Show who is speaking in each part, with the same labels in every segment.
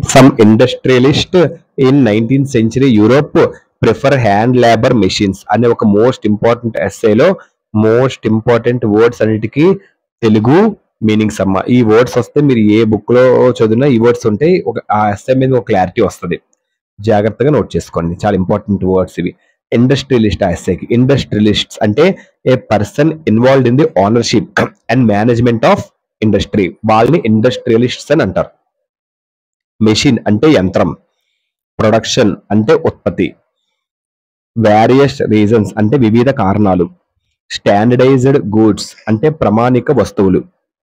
Speaker 1: Some industrialist in nineteenth century Europe prefer hand labour machines అనే ఒక most important ఎస్ఏలో most important words అన్నిటికీ Telugu meanings అమ్మ ఈ వర్డ్స్ వస్తే మీరు ఏ బుక్ లో చదివినా ఈ వర్డ్స్ ఉంటే ఒక ఆ ఎస్ఏ మీద ఒక క్లారిటీ వస్తుంది జాగ్రత్తగా నోట్ చేసుకోండి చాలా ఇంపార్టెంట్ వర్డ్స్ ఇవి ఇండస్ట్రియలిస్ట్ ఆ ఎస్ఏకి ఇండస్ట్రియలిస్ట్స్ అంటే a person involved in the ownership and management of industry వాళ్ళని ఇండస్ట్రియలిస్ట్స్ అని అంటారు మెషిన్ అంటే యంత్రం ప్రొడక్షన్ అంటే ఉత్పత్తి వేరియస్ రీజన్స్ అంటే వివిధ కారణాలు స్టాండర్డైజ్డ్ గూడ్స్ అంటే ప్రమాణిక వస్తువులు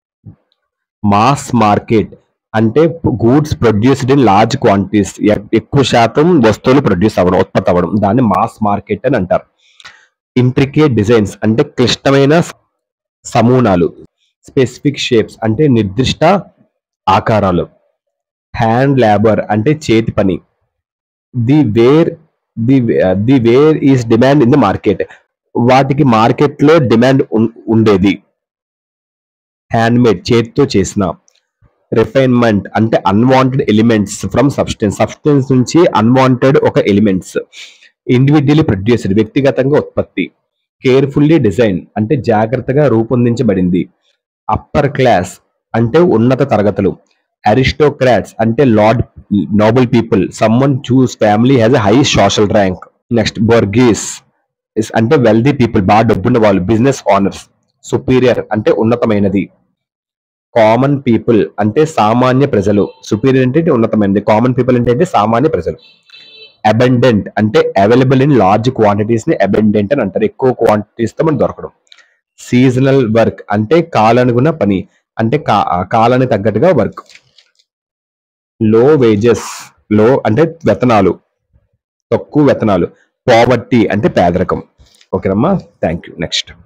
Speaker 1: మాస్ మార్కెట్ అంటే goods produced in large quantities ఎక్కువ శాతం వస్తువులు ప్రొడ్యూస్ అవ్వడం ఉత్పత్తి అవ్వడం దాన్ని మాస్ మార్కెట్ అని అంటారు ఇంట్రికేట్ డిజైన్స్ అంటే క్లిష్టమైన సమూనాలు స్పెసిఫిక్ షేప్స్ అంటే నిర్దిష్ట ఆకారాలు హ్యాండ్ లేబర్ అంటే చేతి పని the where the the where is demand in the market వాటికి మార్కెట్ లో డిమాండ్ ఉండేది హ్యాండ్ మేడ్ చేతితో చేసిన రిఫైన్మెంట్ అంటే unwanted elements from substance substance నుంచి అన్వాంటెడ్ ఒక ఎలిమెంట్స్ ఇండివిజువల్లీ ప్రొడ్యూస్డ్ వ్యక్తిగతంగా ఉత్పత్తి కేర్ఫుల్లీ డిజైన్ అంటే జాగ్రత్తగా రూపొందించబడింది అప్పర్ క్లాస్ అంటే ఉన్నత తరగతులు అరిస్టోక్రాట్స్ అంటే lord noble people someone whose family has a high social rank next bourgeois అంటే వెల్దీ పీపుల్ బాగా డబ్బున్న వాళ్ళు బిజినెస్ ఆనర్స్ సుపీరియర్ అంటే ఉన్నతమైనది కామన్ పీపుల్ అంటే సామాన్య ప్రజలు సుపీరియర్ అంటే ఉన్నతమైనది కామన్ పీపుల్ అంటే ఏంటి? సామాన్య ప్రజలు అబెండెంట్ అంటే అవైలబుల్ ఇన్ లార్జ్ క్వాంటిటీస్ ని అబెండెంట్ అని అంటారు ఎక్కువ క్వాంటిటీస్ తో మనకు దొరకడం సీజనల్ వర్క్ అంటే కాలనుగుణ పని అంటే కా- కాలానికి తగ్గట్టుగా వర్క్ లో వేజెస్ లో అంటే వేతనాలు తక్కువ వేతనాలు పావర్టీ అంటే పేదరికం ఓకేనమ్మా థ్యాంక్ యూ నెక్స్ట్